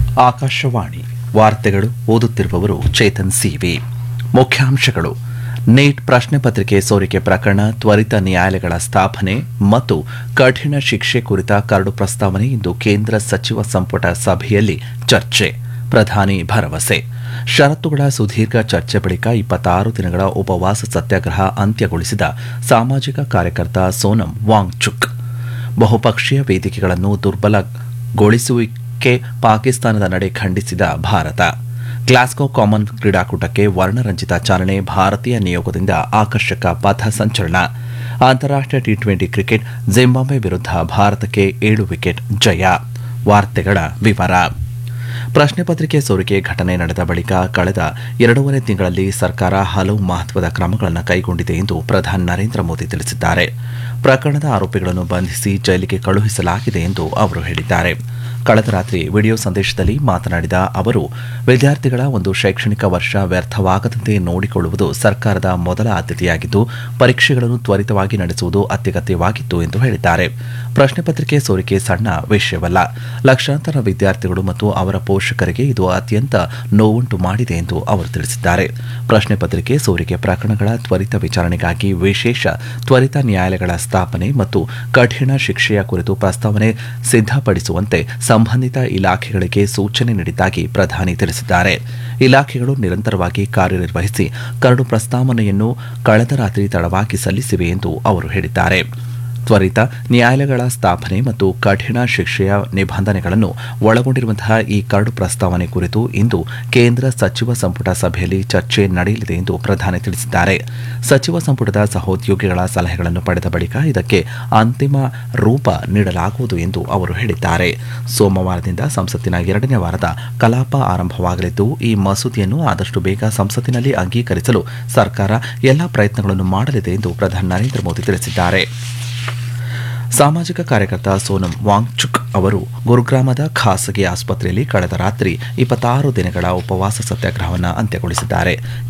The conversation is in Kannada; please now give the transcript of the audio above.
ಆಕಾಶವಾಣಿ ವಾರ್ತೆಗಳು ಓದುತ್ತಿರುವವರು ಚೇತನ್ ಸಿವಿ ಮುಖ್ಯಾಂಶಗಳು ನೀಟ್ ಪ್ರಶ್ನೆ ಪತ್ರಿಕೆ ಸೋರಿಕೆ ಪ್ರಕರಣ ತ್ವರಿತ ನ್ಯಾಯಾಲಯಗಳ ಸ್ಥಾಪನೆ ಮತ್ತು ಕಠಿಣ ಶಿಕ್ಷೆ ಕುರಿತ ಕರಡು ಪ್ರಸ್ತಾವನೆ ಇಂದು ಕೇಂದ್ರ ಸಚಿವ ಸಂಪುಟ ಸಭೆಯಲ್ಲಿ ಚರ್ಚೆ ಪ್ರಧಾನಿ ಭರವಸೆ ಷರತ್ತುಗಳ ಸುದೀರ್ಘ ಚರ್ಚೆ ಬಳಿಕ ಇಪ್ಪತ್ತಾರು ದಿನಗಳ ಉಪವಾಸ ಸತ್ಯಾಗ್ರಹ ಅಂತ್ಯಗೊಳಿಸಿದ ಸಾಮಾಜಿಕ ಕಾರ್ಯಕರ್ತ ಸೋನಂ ವಾಂಗ್ಚುಕ್ ಬಹುಪಕ್ಷೀಯ ವೇದಿಕೆಗಳನ್ನು ದುರ್ಬಲಗೊಳಿಸುವಿಕೆ ಪಾಕಿಸ್ತಾನದ ನಡೆ ಖಂಡಿಸಿದ ಭಾರತ ಗ್ಲಾಸ್ಗೋ ಕಾಮನ್ ಕ್ರೀಡಾಕೂಟಕ್ಕೆ ವರ್ಣರಂಜಿತ ಚಾಲನೆ ಭಾರತೀಯ ನಿಯೋಗದಿಂದ ಆಕರ್ಷಕ ಪಥ ಸಂಚಲನ ಅಂತಾರಾಷ್ಟೀಯ ಟಿ ಟ್ವೆಂಟಿ ಕ್ರಿಕೆಟ್ ಜಿಂಬಾಬ್ವೆ ವಿರುದ್ಧ ಭಾರತಕ್ಕೆ ಏಳು ವಿಕೆಟ್ ಜಯ ವಾರ್ತೆಗಳ ವಿವರ ಪ್ರಶ್ನೆ ಪತ್ರಿಕೆ ಸೋರಿಕೆ ಘಟನೆ ನಡೆದ ಬಳಿಕ ಕಳೆದ ಎರಡೂವರೆ ತಿಂಗಳಲ್ಲಿ ಸರ್ಕಾರ ಹಲವು ಮಹತ್ವದ ಕ್ರಮಗಳನ್ನು ಕೈಗೊಂಡಿದೆ ಎಂದು ಪ್ರಧಾನಿ ನರೇಂದ್ರ ಮೋದಿ ತಿಳಿಸಿದ್ದಾರೆ ಪ್ರಕರಣದ ಆರೋಪಿಗಳನ್ನು ಬಂಧಿಸಿ ಜೈಲಿಗೆ ಕಳುಹಿಸಲಾಗಿದೆ ಎಂದು ಅವರು ಹೇಳಿದ್ದಾರೆ ಕಳೆದ ರಾತ್ರಿ ವಿಡಿಯೋ ಸಂದೇಶದಲ್ಲಿ ಮಾತನಾಡಿದ ಅವರು ವಿದ್ಯಾರ್ಥಿಗಳ ಒಂದು ಶೈಕ್ಷಣಿಕ ವರ್ಷ ವ್ಯರ್ಥವಾಗದಂತೆ ನೋಡಿಕೊಳ್ಳುವುದು ಸರ್ಕಾರದ ಮೊದಲ ಆದ್ಯತೆಯಾಗಿದ್ದು ಪರೀಕ್ಷೆಗಳನ್ನು ತ್ವರಿತವಾಗಿ ನಡೆಸುವುದು ಅತ್ಯಗತ್ಯವಾಗಿತ್ತು ಎಂದು ಹೇಳಿದ್ದಾರೆ ಪ್ರಶ್ನೆ ಪತ್ರಿಕೆ ಸೋರಿಕೆ ಸಣ್ಣ ವಿಷಯವಲ್ಲ ಲಕ್ಷಾಂತರ ವಿದ್ಯಾರ್ಥಿಗಳು ಮತ್ತು ಅವರ ಪೋಷಕರಿಗೆ ಇದು ಅತ್ಯಂತ ನೋವುಂಟು ಮಾಡಿದೆ ಎಂದು ಅವರು ತಿಳಿಸಿದ್ದಾರೆ ಪ್ರಶ್ನೆ ಪತ್ರಿಕೆ ಸೋರಿಕೆ ಪ್ರಕರಣಗಳ ತ್ವರಿತ ವಿಚಾರಣೆಗಾಗಿ ವಿಶೇಷ ತ್ವರಿತ ನ್ಯಾಯಾಲಯಗಳ ಸ್ಥಾಪನೆ ಮತ್ತು ಕಠಿಣ ಶಿಕ್ಷೆಯ ಕುರಿತು ಪ್ರಸ್ತಾವನೆ ಸಿದ್ಧಪಡಿಸುವಂತೆ ಸಂಬಂಧಿತ ಇಲಾಖೆಗಳಿಗೆ ಸೂಚನೆ ನೀಡಿದ್ದಾಗಿ ಪ್ರಧಾನಿ ತಿಳಿಸಿದ್ದಾರೆ ಇಲಾಖೆಗಳು ನಿರಂತರವಾಗಿ ಕಾರ್ಯನಿರ್ವಹಿಸಿ ಕರಡು ಪ್ರಸ್ತಾವನೆಯನ್ನು ಕಳೆದ ರಾತ್ರಿ ತಡವಾಗಿ ಸಲ್ಲಿಸಿವೆ ಎಂದು ಅವರು ಹೇಳಿದ್ದಾರೆ ತ್ವರಿತ ನ್ಯಾಯಾಲಯಗಳ ಸ್ಥಾಪನೆ ಮತ್ತು ಕಠಿಣ ಶಿಕ್ಷೆಯ ನಿಬಂಧನೆಗಳನ್ನು ಒಳಗೊಂಡಿರುವಂತಹ ಈ ಕರಡು ಪ್ರಸ್ತಾವನೆ ಕುರಿತು ಇಂದು ಕೇಂದ್ರ ಸಚಿವ ಸಂಪುಟ ಸಭೆಯಲ್ಲಿ ಚರ್ಚೆ ನಡೆಯಲಿದೆ ಎಂದು ಪ್ರಧಾನಿ ತಿಳಿಸಿದ್ದಾರೆ ಸಚಿವ ಸಂಪುಟದ ಸಹೋದ್ಯೋಗಿಗಳ ಸಲಹೆಗಳನ್ನು ಪಡೆದ ಬಳಿಕ ಇದಕ್ಕೆ ಅಂತಿಮ ರೂಪ ನೀಡಲಾಗುವುದು ಎಂದು ಅವರು ಹೇಳಿದ್ದಾರೆ ಸೋಮವಾರದಿಂದ ಸಂಸತ್ತಿನ ಎರಡನೇ ವಾರದ ಕಲಾಪ ಆರಂಭವಾಗಲಿದ್ದು ಈ ಮಸೂದೆಯನ್ನು ಆದಷ್ಟು ಬೇಗ ಸಂಸತ್ತಿನಲ್ಲಿ ಅಂಗೀಕರಿಸಲು ಸರ್ಕಾರ ಎಲ್ಲಾ ಪ್ರಯತ್ನಗಳನ್ನು ಮಾಡಲಿದೆ ಎಂದು ಪ್ರಧಾನಿ ನರೇಂದ್ರ ಮೋದಿ ತಿಳಿಸಿದ್ದಾರೆ ಸಾಮಾಜಿಕ ಕಾರ್ಯಕರ್ತ ಸೋನಂ ವಾಂಗ್ಚುಕ್ ಅವರು ಗುರುಗ್ರಾಮದ ಖಾಸಗಿ ಆಸ್ಪತ್ರೆಯಲ್ಲಿ ಕಳೆದ ರಾತ್ರಿ ಇಪ್ಪತ್ತಾರು ದಿನಗಳ ಉಪವಾಸ ಸತ್ಯಾಗ್ರಹವನ್ನು ಅಂತ್ಯಗೊಳಿಸಿದ್ದಾರೆ